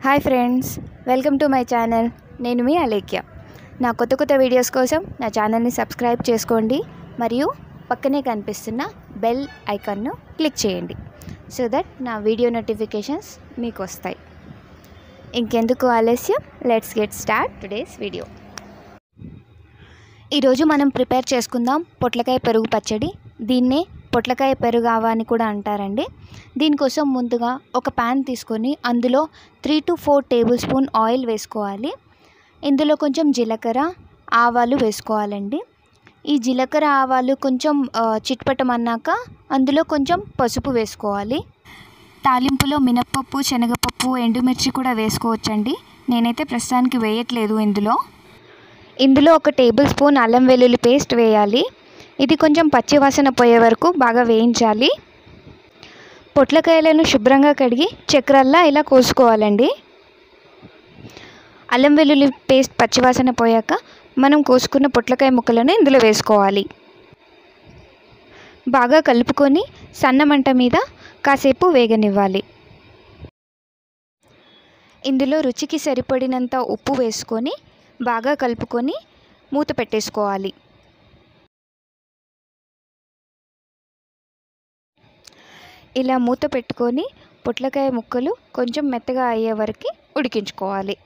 hi friends welcome to my channel నేను మీ అలేఖ్య నా కొత్త కొత్త వీడియోస్ కోసం నా ఛానల్ని సబ్స్క్రైబ్ చేసుకోండి మరియు పక్కనే కనిపిస్తున్న బెల్ ఐకాన్ను క్లిక్ చేయండి సో దట్ నా వీడియో నోటిఫికేషన్స్ మీకు వస్తాయి ఇంకెందుకు ఆలస్యం let's get start today's video ఈరోజు మనం ప్రిపేర్ చేసుకుందాం పొట్లకాయ పెరుగు పచ్చడి దీన్నే పొట్లకాయ పెరుగావ అని కూడా అంటారండి దీనికోసం ముందుగా ఒక ప్యాన్ తీసుకొని అందులో three to four tablespoon oil వేసుకోవాలి ఇందులో కొంచెం జీలకర్ర ఆవాలు వేసుకోవాలండి ఈ జీలకర్ర ఆవాలు కొంచెం ఆ, చిట్పటమన్నాక అందులో కొంచెం పసుపు వేసుకోవాలి తాలింపులో మినప్పప్పు శనగపప్పు ఎండుమిర్చి కూడా వేసుకోవచ్చండి నేనైతే ప్రస్తుతానికి వేయట్లేదు ఇందులో ఇందులో ఒక టేబుల్ స్పూన్ అల్లం వెల్లుల్లి పేస్ట్ వేయాలి ఇది కొంచెం పచ్చివాసన పోయే వరకు బాగా వేయించాలి పొట్లకాయలను శుభ్రంగా కడిగి చక్రాల్లా ఇలా కోసుకోవాలండి అల్లం వెల్లుల్లి పేస్ట్ పచ్చివాసన పోయాక మనం కోసుకున్న పొట్లకాయ ముక్కలను ఇందులో వేసుకోవాలి బాగా కలుపుకొని సన్న మంట మీద కాసేపు వేగనివ్వాలి ఇందులో రుచికి సరిపడినంత ఉప్పు వేసుకొని బాగా కలుపుకొని మూత పెట్టేసుకోవాలి ఇలా మూత పెట్టుకొని పొట్లకాయ ముక్కలు కొంచెం మెత్తగా అయ్యే వరకు ఉడికించుకోవాలి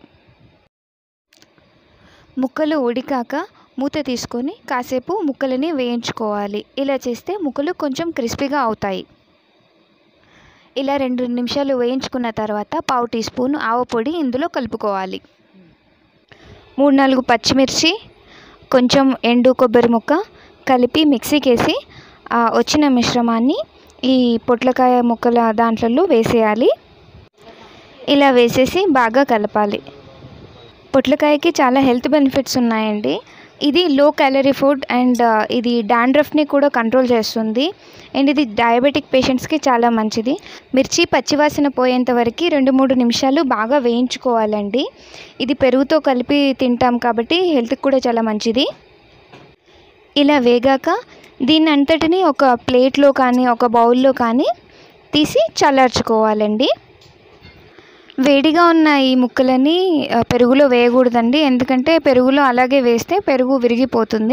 ముక్కలు ఉడికాక మూత తీసుకొని కాసేపు ముక్కలని వేయించుకోవాలి ఇలా చేస్తే ముక్కలు కొంచెం క్రిస్పీగా అవుతాయి ఇలా రెండు నిమిషాలు వేయించుకున్న తర్వాత పావు టీ స్పూన్ ఆవపొడి ఇందులో కలుపుకోవాలి మూడు నాలుగు పచ్చిమిర్చి కొంచెం ఎండు కొబ్బరి ముక్క కలిపి మిక్సీకి వేసి ఆ వచ్చిన మిశ్రమాన్ని ఈ పొట్లకాయ ముక్కల దాంట్లో వేసేయాలి ఇలా వేసేసి బాగా కలపాలి పొట్లకాయకి చాలా హెల్త్ బెనిఫిట్స్ ఉన్నాయండి ఇది లో క్యాలరీ ఫుడ్ అండ్ ఇది డాండ్రఫ్ని కూడా కంట్రోల్ చేస్తుంది అండ్ ఇది డయాబెటిక్ పేషెంట్స్కి చాలా మంచిది మిర్చి పచ్చివాసన పోయేంత వరకు రెండు మూడు నిమిషాలు బాగా వేయించుకోవాలండి ఇది పెరుగుతో కలిపి తింటాం కాబట్టి హెల్త్కి కూడా చాలా మంచిది ఇలా వేగాక దీన్ని అంతటిని ఒక ప్లేట్లో కానీ ఒక బౌల్లో కానీ తీసి చల్లార్చుకోవాలండి వేడిగా ఉన్న ఈ ముక్కలని ఆ, పెరుగులో వేయకూడదండి ఎందుకంటే పెరుగులో అలాగే వేస్తే పెరుగు విరిగిపోతుంది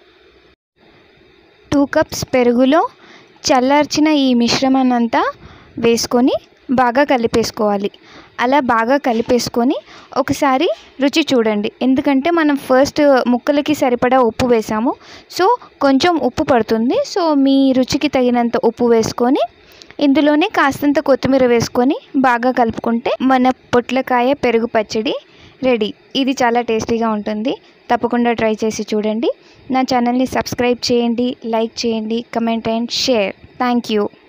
టూ కప్స్ పెరుగులో చల్లార్చిన ఈ మిశ్రమాన్నంతా వేసుకొని బాగా కలిపేసుకోవాలి అలా బాగా కలిపేసుకొని ఒకసారి రుచి చూడండి ఎందుకంటే మనం ఫస్ట్ ముక్కలకి సరిపడా ఉప్పు వేసాము సో కొంచెం ఉప్పు పడుతుంది సో మీ రుచికి తగినంత ఉప్పు వేసుకొని ఇందులోనే కాస్తంత కొత్తిమీర వేసుకొని బాగా కలుపుకుంటే మన పొట్లకాయ పెరుగు పచ్చడి రెడీ ఇది చాలా టేస్టీగా ఉంటుంది తప్పకుండా ట్రై చేసి చూడండి నా ఛానల్ని సబ్స్క్రైబ్ చేయండి లైక్ చేయండి comment and share thank you